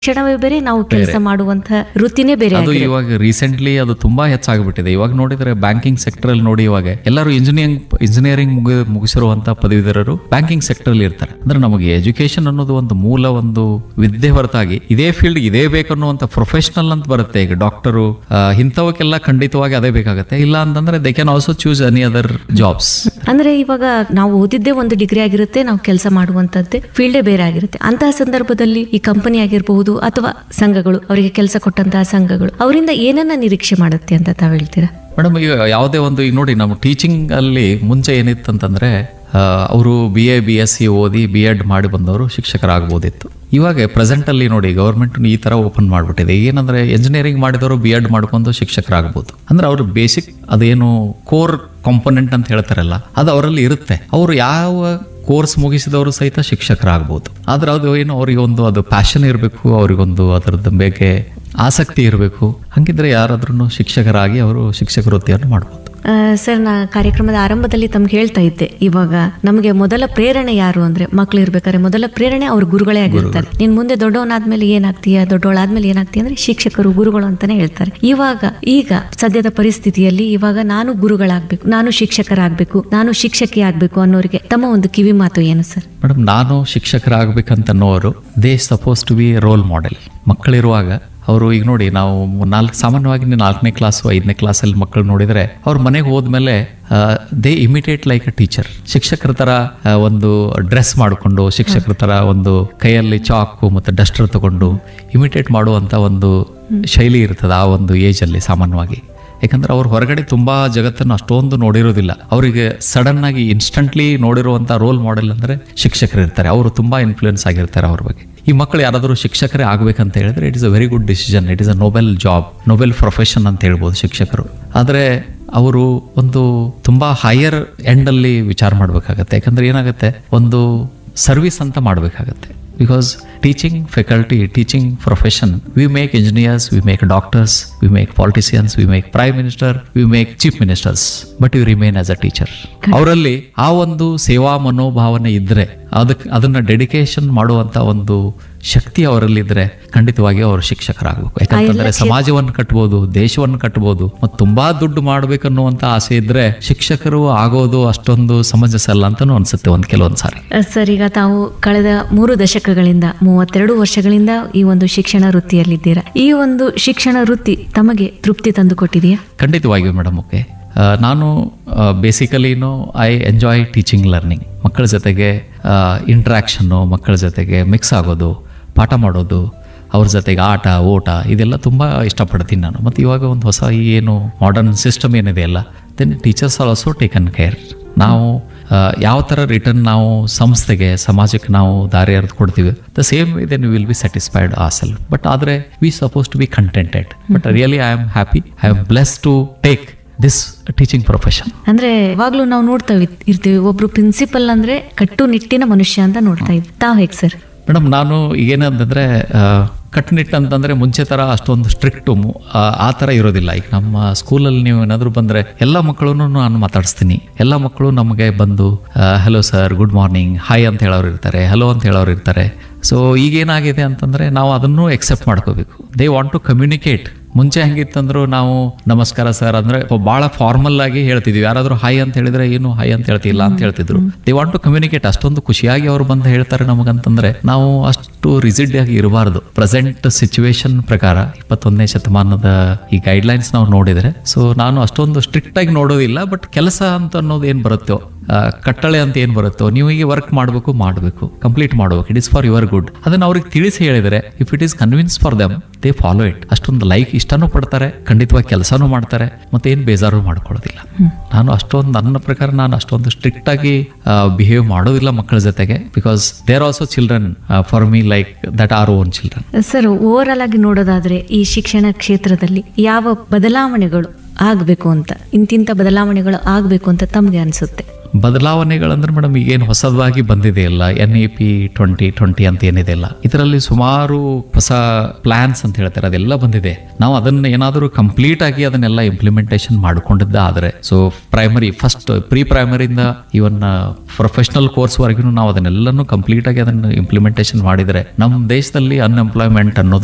ಕ್ಷಣವೇ ಬೇರೆ ನಾವು ಕೆಲಸ ಮಾಡುವಂತ ವೃತ್ತಿನೇ ಬೇರೆ ಅದು ಆಗಿದೆ. ಇವಾಗ ರೀಸೆಂಟ್ಲಿ ಅದು ತುಂಬಾ ಹೆಚ್ಚಾಗ್ಬಿಟ್ಟಿದೆ ಇವಾಗ ನೋಡಿದ್ರೆ ಬ್ಯಾಂಕಿಂಗ್ ಸೆಕ್ಟರ್ ಅಲ್ಲಿ ನೋಡಿ ಇವಾಗ ಎಲ್ಲರೂ ಇಂಜಿನಿಯರಿಂಗ್ ಇಂಜಿನಿಯರಿಂಗ್ ಮುಗಿಸಿರುವಂತ ಪದವೀಧರರು ಬ್ಯಾಂಕಿಂಗ್ ಸೆಕ್ಟರ್ ಅಲ್ಲಿ ಇರ್ತಾರೆ ಅಂದ್ರೆ ನಮಗೆ ಎಜುಕೇಶನ್ ಅನ್ನೋದು ಒಂದು ಮೂಲ ಒಂದು ವಿದ್ಯೆ ಹೊರತಾಗಿ ಇದೇ ಫೀಲ್ಡ್ ಇದೇ ಬೇಕನ್ನುವಂತ ಪ್ರೊಫೆಷನಲ್ ಅಂತ ಬರುತ್ತೆ ಈಗ ಡಾಕ್ಟರು ಇಂಥವಕ್ಕೆಲ್ಲ ಖಂಡಿತವಾಗಿ ಅದೇ ಬೇಕಾಗುತ್ತೆ ಇಲ್ಲ ಅಂತಂದ್ರೆ they can also choose any other jobs ಅಂದ್ರೆ ಇವಾಗ ನಾವು ಓದಿದ್ದೇ ಒಂದು ಡಿಗ್ರಿ ಆಗಿರುತ್ತೆ ನಾವು ಕೆಲಸ ಮಾಡುವಂತದ್ದೇ ಫೀಲ್ಡೇ ಬೇರೆ ಆಗಿರುತ್ತೆ ಅಂತಹ ಸಂದರ್ಭದಲ್ಲಿ ಈ ಕಂಪನಿ ಆಗಿರಬಹುದು ಅಥವಾ ಸಂಘಗಳು ಅವರಿಗೆ ಕೆಲಸ ಕೊಟ್ಟಂತಹ ಸಂಘಗಳು ಅವರಿಂದ ಏನನ್ನ ನಿರೀಕ್ಷೆ ಮಾಡುತ್ತೆ ಅಂತ ತಾವ್ ಹೇಳ್ತೀರಾ ಮೇಡಮ್ ಈಗ ಯಾವುದೇ ಒಂದು ಈಗ ನೋಡಿ ನಮ್ಮ ಟೀಚಿಂಗ್ ಅಲ್ಲಿ ಮುಂಚೆ ಏನಿತ್ತಂತಂದ್ರೆ ಅವರು B A B S C ಓದಿ ಬಿ ಎಡ್ ಮಾಡಿ ಬಂದವರು ಶಿಕ್ಷಕರಾಗ್ಬೋದಿತ್ತು ಇವಾಗ ಪ್ರೆಸೆಂಟ್ ಅಲ್ಲಿ ನೋಡಿ ಗೌರ್ಮೆಂಟ್ ಈ ತರ ಓಪನ್ ಮಾಡ್ಬಿಟ್ಟಿದೆ ಏನಂದ್ರೆ ಇಂಜಿನಿಯರಿಂಗ್ ಮಾಡಿದವರು ಬಿ ಎಡ್ ಮಾಡ್ಕೊಂಡು ಶಿಕ್ಷಕರಾಗ್ಬೋದು ಅಂದ್ರೆ ಅವ್ರ ಬೇಸಿಕ್ ಅದೇನು ಕೋರ್ ಕಾಂಪೊನೆಂಟ್ ಅಂತ ಹೇಳ್ತಾರಲ್ಲ ಅದು ಅವರಲ್ಲಿ ಇರುತ್ತೆ ಅವರು ಯಾವ ಕೋರ್ಸ್ ಮುಗಿಸಿದವರು ಸಹಿತ ಶಿಕ್ಷಕರಾಗ್ಬೋದು ಆದ್ರೆ ಅದು ಏನು ಅವರಿಗೆ ಒಂದು ಅದು ಪ್ಯಾಷನ್ ಇರಬೇಕು ಅವರಿಗೊಂದು ಅದರದ್ದು ಬಗ್ಗೆ ಆಸಕ್ತಿ ಇರಬೇಕು ಹಂಗಿದ್ರೆ ಯಾರಾದ್ರೂ ಶಿಕ್ಷಕರಾಗಿ ಅವರು ಶಿಕ್ಷಕ ವೃತ್ತಿಯನ್ನು ಮಾಡ್ಬೋದು ಆ, ಸರ್ ನಾ ಕಾರ್ಯಕ್ರಮದ ಆರಂಭದಲ್ಲಿ ತಮ್ಗೆ ಹೇಳ್ತಾ ಇದ್ದೆ ಇವಾಗ ನಮಗೆ ಮೊದಲ ಪ್ರೇರಣೆ ಯಾರು ಅಂದ್ರೆ ಮಕ್ಳು ಇರ್ಬೇಕಾದ್ರೆ ಮೊದಲ ಪ್ರೇರಣೆ ಅವ್ರ ಗುರುಗಳೇ ಆಗಿರ್ತಾರೆ ನೀನ್ ಮುಂದೆ ದೊಡ್ಡವನಾದ್ಮೇಲೆ ಏನಾಗ್ತೀಯ ದೊಡ್ಡವಳಾದ್ಮೇಲೆ ಏನಾಗ್ತೀಯ ಅಂದ್ರೆ ಶಿಕ್ಷಕರು ಗುರುಗಳು ಅಂತಾನೆ ಹೇಳ್ತಾರೆ ಇವಾಗ ಈಗ ಸದ್ಯದ ಪರಿಸ್ಥಿತಿಯಲ್ಲಿ ಇವಾಗ ನಾನು ಗುರುಗಳಾಗ್ಬೇಕು ನಾನು ಶಿಕ್ಷಕರಾಗ್ಬೇಕು ನಾನು ಶಿಕ್ಷಕಿ ಆಗ್ಬೇಕು ಅನ್ನೋರಿಗೆ ತಮ್ಮ ಒಂದು ಕಿವಿ ಮಾತು ಏನು ಸರ್ ಮೇಡಮ್ ನಾನು ಶಿಕ್ಷಕರಾಗಬೇಕಂತ ಅನ್ನೋರು they suppose to be role model ಮಕ್ಕಳಿರುವಾಗ ಅವರು ಈಗ ನೋಡಿ ನಾವು ನಾಲ್ಕು ಸಾಮಾನ್ಯವಾಗಿ ನೀವು ನಾಲ್ಕನೇ ಕ್ಲಾಸು ಐದನೇ ಕ್ಲಾಸಲ್ಲಿ ಮಕ್ಕಳು ನೋಡಿದರೆ ಅವ್ರ ಮನೆಗೆ ಹೋದ್ಮೇಲೆ they imitate like a teacher ಶಿಕ್ಷಕರ ಥರ ಆ, ಒಂದು ಡ್ರೆಸ್ ಮಾಡಿಕೊಂಡು ಶಿಕ್ಷಕರ ಥರ ಒಂದು ಕೈಯಲ್ಲಿ ಚಾಕು ಮತ್ತು ಡಸ್ಟರ್ ತಗೊಂಡು ಇಮಿಟೇಟ್ ಮಾಡುವಂಥ ಒಂದು ಶೈಲಿ ಇರ್ತದೆ ಆ ಒಂದು ಏಜಲ್ಲಿ ಸಾಮಾನ್ಯವಾಗಿ ಯಾಕಂದ್ರೆ ಅವ್ರು ಹೊರಗಡೆ ತುಂಬಾ ಜಗತ್ತನ್ನು ಅಷ್ಟೊಂದು ನೋಡಿರೋದಿಲ್ಲ ಅವರಿಗೆ ಸಡನ್ ಆಗಿ ಇನ್ಸ್ಟಂಟ್ಲಿ ನೋಡಿರುವಂತ ರೋಲ್ ಮಾಡೆಲ್ ಅಂದ್ರೆ ಶಿಕ್ಷಕರು ಇರ್ತಾರೆ ಅವರು ತುಂಬಾ ಇನ್ಫ್ಲೂಯೆನ್ಸ್ ಆಗಿರ್ತಾರೆ ಅವ್ರ ಬಗ್ಗೆ ಈ ಮಕ್ಕಳು ಯಾರಾದರೂ ಶಿಕ್ಷಕರೇ ಆಗ್ಬೇಕಂತ ಹೇಳಿದ್ರೆ it is a very good decision it is a noble job noble profession ಅಂತ ಹೇಳ್ಬೋದು ಶಿಕ್ಷಕರು ಆದರೆ ಅವರು ಒಂದು ತುಂಬಾ ಹೈಯರ್ ಎಂಡಲ್ಲಿ ವಿಚಾರ ಮಾಡಬೇಕಾಗತ್ತೆ ಯಾಕಂದ್ರೆ ಏನಾಗುತ್ತೆ ಒಂದು ಸರ್ವಿಸ್ ಅಂತ ಮಾಡಬೇಕಾಗತ್ತೆ because teaching faculty teaching profession we make engineers we make doctors we make politicians we make prime minister we make chief ministers but you remain as a teacher ಅವರಲ್ಲಿ ಆ ಒಂದು ಸೇವಾ ಮನೋಭಾವನೆ ಇದ್ರೆ ಅದಕ್ಕೆ ಅದನ್ನ ಡೆಡಿಕೇಶನ್ ಮಾಡುವಂತ ಒಂದು ಶಕ್ತಿ ಅವರಲ್ಲಿದ್ರೆ ಖಂಡಿತವಾಗಿ ಅವರು ಶಿಕ್ಷಕರಾಗಬೇಕು ಯಾಕಂತಂದ್ರೆ ಸಮಾಜವನ್ನು ಕಟ್ಬೋದು ದೇಶವನ್ನು ಕಟ್ಬೋದು ಮತ್ತು ತುಂಬಾ ದುಡ್ಡು ಮಾಡ್ಬೇಕನ್ನುವಂತ ಆಸೆ ಇದ್ರೆ ಶಿಕ್ಷಕರು ಆಗೋದು ಅಷ್ಟೊಂದು ಸಮಂಜಸ ಅಲ್ಲ ಅಂತಾನು ಅನ್ಸುತ್ತೆ ಒಂದ್ ಕೆಲವೊಂದ್ ಸಾರಿ ಸರ್ ಈಗ ತಾವು ಕಳೆದ ಮೂರು ದಶಕಗಳಿಂದ ಮೂವತ್ತೆರಡು ವರ್ಷಗಳಿಂದ ಈ ಒಂದು ಶಿಕ್ಷಣ ವೃತ್ತಿಯಲ್ಲಿದ್ದೀರಾ ಈ ಒಂದು ಶಿಕ್ಷಣ ವೃತ್ತಿ ತಮಗೆ ತೃಪ್ತಿ ತಂದು ಕೊಟ್ಟಿದೆಯಾ ಖಂಡಿತವಾಗಿಯೂ ಮೇಡಮ್ ಓಕೆ ನಾನು ಬೇಸಿಕಲಿನೂ ಐ ಎಂಜಾಯ್ ಟೀಚಿಂಗ್ ಲರ್ನಿಂಗ್ ಮಕ್ಕಳ ಜೊತೆಗೆ ಇಂಟ್ರ್ಯಾಕ್ಷನ್ನು ಮಕ್ಕಳ ಜೊತೆಗೆ ಮಿಕ್ಸ್ ಆಗೋದು ಪಾಠ ಮಾಡೋದು ಅವ್ರ ಜೊತೆಗೆ ಆಟ ಓಟ ಇದೆಲ್ಲ ತುಂಬ ಇಷ್ಟಪಡ್ತೀನಿ ನಾನು ಮತ್ತು ಇವಾಗ ಒಂದು ಹೊಸ ಈ ಏನು ಮಾಡರ್ನ್ ಸಿಸ್ಟಮ್ ಏನಿದೆ ಅಲ್ಲ then teachers are also taken care ನಾವು ಆ, ಯಾವ ಥರ ರಿಟರ್ನ್ ನಾವು ಸಂಸ್ಥೆಗೆ ಸಮಾಜಕ್ಕೆ ನಾವು ದಾರಿ ಎರೆದು ಕೊಡ್ತೀವಿ the same way then will be satisfied ಆ ಸೆಲ್ಫ್ ಬಟ್ ಆದರೆ we suppose to be contented but really I am happy I am bless to take this teaching profession ಅಂದ್ರೆ ಯಾವಾಗ್ಲೂ ನಾವು ನೋಡ್ತಾ ಇರ್- ಇರ್ತೀವಿ ಒಬ್ರು ಪ್ರಿನ್ಸಿಪಲ್ ಅಂದ್ರೆ ಕಟ್ಟುನಿಟ್ಟಿನ ಮನುಷ್ಯ ಅಂತ ನೋಡ್ತಾ ಇದ್ವಿ ತಾವ್ ಹೇಗ್ ಸರ್ ಮೇಡಮ್ ನಾನು ಏನಂತಂದರೆ ಕಟ್ಟುನಿಟ್ಟು ಅಂತಂದರೆ ಮುಂಚೆ ಥರ ಅಷ್ಟೊಂದು ಸ್ಟ್ರಿಕ್ಟು ಆ ಥರ ಇರೋದಿಲ್ಲ ಈಗ ನಮ್ಮ ಸ್ಕೂಲಲ್ಲಿ ನೀವು ಏನಾದರೂ ಬಂದರೆ ಎಲ್ಲ ಮಕ್ಕಳನ್ನು ನಾನು ಮಾತಾಡಿಸ್ತೀನಿ ಎಲ್ಲ ಮಕ್ಕಳು ನಮಗೆ ಬಂದು hello sir good morning hi ಅಂತ ಹೇಳೋರು ಇರ್ತಾರೆ ಹಲೋ ಅಂತ ಹೇಳೋರು ಇರ್ತಾರೆ ಸೊ ಈಗೇನಾಗಿದೆ ಅಂತಂದರೆ ನಾವು ಅದನ್ನು ಎಕ್ಸೆಪ್ಟ್ ಮಾಡ್ಕೋಬೇಕು ದೇ ವಾಂಟ್ ಟು ಕಮ್ಯುನಿಕೇಟ್ ಮುಂಚೆ ಹೆಂಗಿತ್ತಂದ್ರು ನಾವು ನಮಸ್ಕಾರ ಸರ್ ಅಂದ್ರೆ ಬಹಳ ಫಾರ್ಮಲ್ ಆಗಿ ಹೇಳ್ತಿದ್ವಿ ಯಾರಾದ್ರೂ ಹಾಯ್ ಅಂತ ಹೇಳಿದ್ರೆ ಏನು ಹಾಯ್ ಅಂತ ಹೇಳ್ತಿಲ್ಲ ಅಂತ ಹೇಳ್ತಿದ್ರು ದೇ ವಾಂಟ್ ಟು ಕಮ್ಯುನಿಕೇಟ್ ಅಷ್ಟೊಂದು ಖುಷಿಯಾಗಿ ಅವ್ರು ಬಂದು ಹೇಳ್ತಾರೆ ನಮಗಂತಂದ್ರೆ ನಾವು ಅಷ್ಟು ರಿಜಿಡ್ ಆಗಿ ಇರಬಾರ್ದು ಪ್ರೆಸೆಂಟ್ ಸಿಚುವೇಶನ್ ಪ್ರಕಾರ ಇಪ್ಪತ್ತೊಂದನೇ ಶತಮಾನದ ಈ ಗೈಡ್ಲೈನ್ಸ್ ನಾವು ನೋಡಿದ್ರೆ ಸೊ ನಾನು ಅಷ್ಟೊಂದು ಸ್ಟ್ರಿಕ್ಟ್ ಆಗಿ ನೋಡೋದಿಲ್ಲ ಬಟ್ ಕೆಲಸ ಅಂತ ಅನ್ನೋದು ಏನ್ ಬರುತ್ತೋ ಆ, ಕಟ್ಟಳೆ ಅಂತ ಏನ್ ಬರುತ್ತೋ ನೀವು ಈಗ ವರ್ಕ್ ಮಾಡಬೇಕು ಮಾಡಬೇಕು ಕಂಪ್ಲೀಟ್ ಮಾಡಬೇಕು it is for your good ಅದನ್ನ ಅವ್ರಿಗೆ ತಿಳಿಸಿ ಹೇಳಿದ್ರೆ if it is convince for them they follow it ಅಷ್ಟೊಂದು ಲೈಕ್ ಇಷ್ಟನೂ ಪಡ್ತಾರೆ ಖಂಡಿತವಾಗಿ ಕೆಲಸನೂ ಮಾಡ್ತಾರೆ ಮತ್ತೆ ಏನು ಬೇಜಾರು ಮಾಡ್ಕೊಳ್ಳೋದಿಲ್ಲ ನಾನು ಅಷ್ಟೊಂದು ನನ್ನ ಪ್ರಕಾರ ನಾನು ಅಷ್ಟೊಂದು ಸ್ಟ್ರಿಕ್ಟ್ ಆಗಿ ಬಿಹೇವ್ ಮಾಡೋದಿಲ್ಲ ಮಕ್ಕಳ ಜೊತೆಗೆ because they're also children for me like that are own children sir overall ಆಗಿ ನೋಡೋದಾದ್ರೆ ಈ ಶಿಕ್ಷಣ ಕ್ಷೇತ್ರದಲ್ಲಿ ಯಾವ ಬದಲಾವಣೆಗಳು ಆಗಬೇಕು ಅಂತ ಇಂತಿಂಥ ಬದಲಾವಣೆಗಳು ಆಗಬೇಕು ಅಂತ ತಮಗೆ ಅನಿಸುತ್ತೆ ಬದಲಾವಣೆಗಳಂದ್ರೆ ಮೇಡಮ್ ಈಗೇನು ಹೊಸದಾಗಿ ಬಂದಿದೆ ಅಲ್ಲ N E P twenty twenty ಅಂತ ಏನಿದೆ ಅಲ್ಲ ಇದರಲ್ಲಿ ಸುಮಾರು ಹೊಸ ಪ್ಲಾನ್ಸ್ ಅಂತ ಹೇಳ್ತಾರೆ ಅದೆಲ್ಲ ಬಂದಿದೆ ನಾವು ಅದನ್ನ ಏನಾದರೂ ಕಂಪ್ಲೀಟ್ ಆಗಿ ಅದನ್ನೆಲ್ಲ ಇಂಪ್ಲಿಮೆಂಟೇಷನ್ ಮಾಡಿಕೊಂಡಿದ್ದ ಆದರೆ ಸೊ ಪ್ರೈಮರಿ ಫಸ್ಟ್ ಪ್ರೀ ಪ್ರೈಮರಿಯಿಂದ ಇವನ್ ಪ್ರೊಫೆಷನಲ್ ಕೋರ್ಸ್ ವರೆಗೂ ನಾವು ಅದನ್ನೆಲ್ಲನೂ ಕಂಪ್ಲೀಟ್ ಆಗಿ ಅದನ್ನು ಇಂಪ್ಲಿಮೆಂಟೇಷನ್ ಮಾಡಿದರೆ ನಮ್ಮ ದೇಶದಲ್ಲಿ ಅನ್ಎಂಪ್ಲಾಯ್ಮೆಂಟ್ ಅನ್ನೋದು